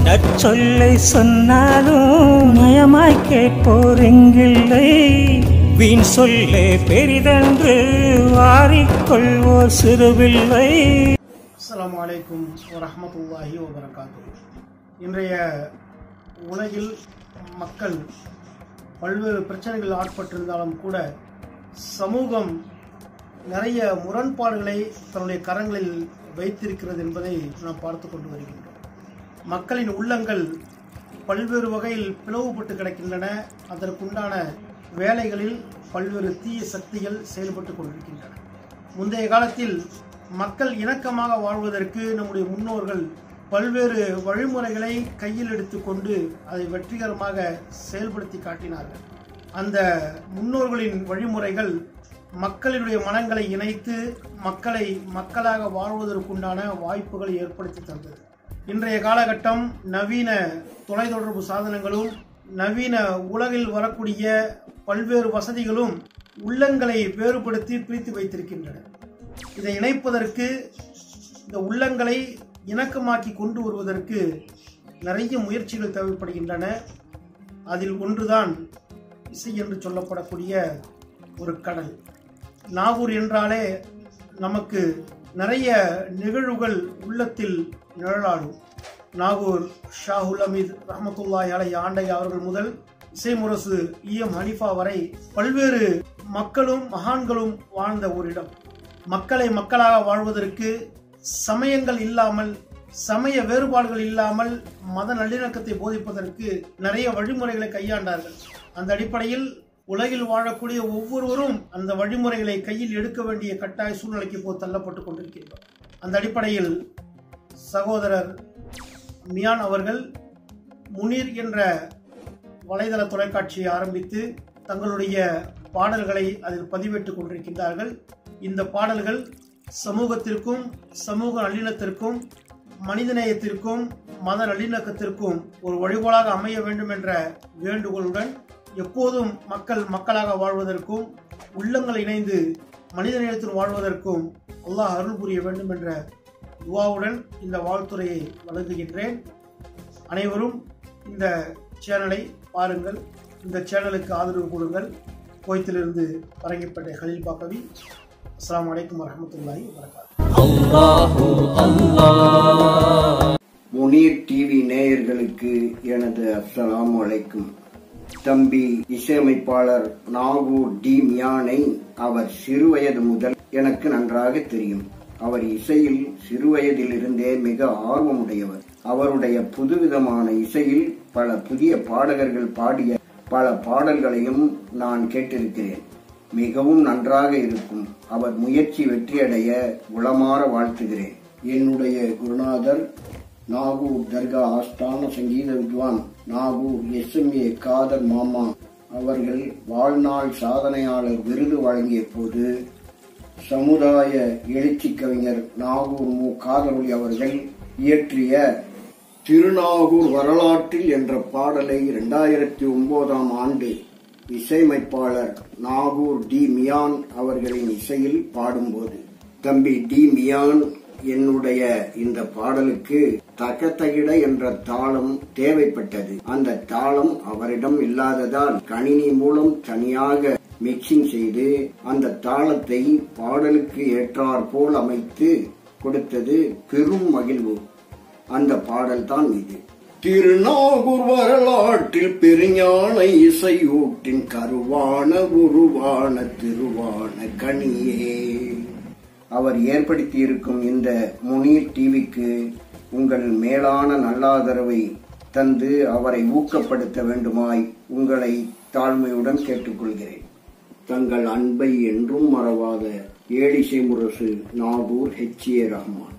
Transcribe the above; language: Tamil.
நற்சொல்லை சொன்னாலும் நயமாய் கேட்போர் எங்கில்லை வீண் சொல்லே பெரிதென்று வாரிக்கொள்வோர் சிறுவில்லை அஸ்ஸலாமு அலைக்கும் வரஹ்மத்துல்லாஹி வபரகாத்து இன்றைய உலகில் மக்கள் பல்வேறு பிரச்சனைகள் ஆட்பட்டிருந்தாலும் கூட சமூகம் நிறைய முரண்பாடுகளை தன்னுடைய கரங்களில் வைத்திருக்கிறது என்பதை நாம் பார்த்து கொண்டு வருகின்றோம் மக்களின் உள்ளங்கள் பல்வேறு வகையில் பிளவுபட்டு கிடக்கின்றன அதற்குண்டான வேலைகளில் பல்வேறு தீய சக்திகள் செயல்பட்டு கொண்டிருக்கின்றன முந்தைய காலத்தில் மக்கள் இணக்கமாக வாழ்வதற்கு நம்முடைய முன்னோர்கள் பல்வேறு வழிமுறைகளை கையில் எடுத்துக்கொண்டு அதை வெற்றிகரமாக செயல்படுத்தி காட்டினார்கள் அந்த முன்னோர்களின் வழிமுறைகள் மக்களினுடைய மனங்களை இணைத்து மக்களை மக்களாக வாழ்வதற்குண்டான வாய்ப்புகளை ஏற்படுத்தி தந்தது இன்றைய காலகட்டம் நவீன தொலைத்தொடர்பு சாதனங்களும் நவீன உலகில் வரக்கூடிய பல்வேறு வசதிகளும் உள்ளங்களை வேறுபடுத்தி பிரித்து வைத்திருக்கின்றன இதை இணைப்பதற்கு இந்த உள்ளங்களை இணக்கமாக்கி கொண்டு வருவதற்கு நிறைய முயற்சிகள் தேவைப்படுகின்றன அதில் ஒன்றுதான் இசை என்று சொல்லப்படக்கூடிய ஒரு கடல் நாகூர் என்றாலே நமக்கு நிறைய நிகழ்வுகள் உள்ளத்தில் நிழலாடும் நாகூர் ஷாஹுல் அமீத் ரஹமத்துல்லாஹி அலை ஆண்டை அவர்கள் முதல் இசைமுரசு இ எம் ஹனிஃபா வரை பல்வேறு மக்களும் மகான்களும் வாழ்ந்த ஒரு இடம் மக்களை மக்களாக வாழ்வதற்கு சமயங்கள் இல்லாமல் சமய வேறுபாடுகள் இல்லாமல் மத நல்லிணக்கத்தை போதிப்பதற்கு நிறைய வழிமுறைகளை கையாண்டார்கள் அந்த அடிப்படையில் உலகில் வாழக்கூடிய ஒவ்வொருவரும் அந்த வழிமுறைகளை கையில் எடுக்க வேண்டிய கட்டாய சூழ்நிலைக்கு போது தள்ளப்பட்டு கொண்டிருக்கின்றோம் அந்த அடிப்படையில் சகோதரர் மியான் அவர்கள் முனீர் என்ற வலைதள தொலைக்காட்சியை ஆரம்பித்து தங்களுடைய பாடல்களை அதில் பதிவிட்டுக் கொண்டிருக்கின்றார்கள் இந்த பாடல்கள் சமூகத்திற்கும் சமூக நல்லிணத்திற்கும் மனிதநேயத்திற்கும் மத நல்லிணக்கத்திற்கும் ஒரு வழிபாடாக அமைய வேண்டும் என்ற வேண்டுகோளுடன் எப்போதும் மக்கள் மக்களாக வாழ்வதற்கும் உள்ளங்கள் இணைந்து மனிதநேயத்தில் வாழ்வதற்கும் அல்லாஹ் அருள் புரிய வேண்டும் என்ற துவாவுடன் இந்த வாழ்த்துறையை வழங்குகின்றேன் அனைவரும் இந்த சேனலை பாருங்கள் இந்த சேனலுக்கு ஆதரவு கொடுங்கள் கோயத்திலிருந்து பரங்கிப்பேட்டை ஹலீல் பாக்கவி அஸ்ஸலாமு அலைக்கும் வரஹ்மத்துல்லாஹி வபரகாத்துஹு முனீர் டிவி நேயர்களுக்கு எனது அஸ்ஸலாமு அலைக்கும் தம்பி இசையமைப்பாளர் நாகூர் டி மியானை அவர் சிறுவயது முதல் எனக்கு நன்றாக தெரியும் அவர் இசையில் சிறுவயதிலிருந்தே மிக ஆர்வமுடையவர் அவருடைய புதுவிதமான இசையில் பல புதிய பாடகர்கள் பாடிய பல பாடல்களையும் நான் கேட்டிருக்கிறேன் மிகவும் நன்றாக இருக்கும் அவர் முயற்சி வெற்றியடைய உளமாற வாழ்த்துகிறேன் என்னுடைய குருநாதர் நாகூர் தர்கா ஆஸ்தான சங்கீத வித்வான் நாகூர் எஸ்எம்ஏ காதர் மாமா அவர்கள் வாழ்நாள் சாதனையாளர் விருது வழங்கிய போது சமுதாய எழுச்சி கவிஞர் நாகூர் மு காதரொலி அவர்கள் இயற்றிய திருநாகூர் வரலாற்றில் என்ற பாடலை இரண்டாயிரத்தி ஒன்பதாம் ஆண்டு இசையமைப்பாளர் நாகூர் டி மியான் அவர்களின் இசையில் பாடும்போது தம்பி டி மியான் என்னுடைய இந்த பாடலுக்கு தகதகிட என்ற தாளம் தேவைப்பட்டது அந்த தாளம் அவரிடம் இல்லாததால் கணினி மூலம் தனியாக மிக்சிங் செய்து அந்த தாளத்தை பாடலுக்கு ஏற்றாற் போல் அமைத்து கொடுத்தது பெரும் மகிழ்வு அந்த பாடல் தான் இது திருநாகூர் வரலாற்றில் பெருஞான இசையூட்டின் கருவான உருவான திருவான கனியே அவர் ஏற்படுத்தியிருக்கும் இந்த முனீர் டிவிக்கு உங்கள் மேலான நல்லாதரவை தந்து அவரை ஊக்கப்படுத்த வேண்டுமாய் உங்களை தாழ்மையுடன் கேட்டுக்கொள்கிறேன் தங்கள் அன்பை என்றும் மறவாத ஏடிசை முரசு நாகூர் ஹெச் ஏ ரஹ்மான்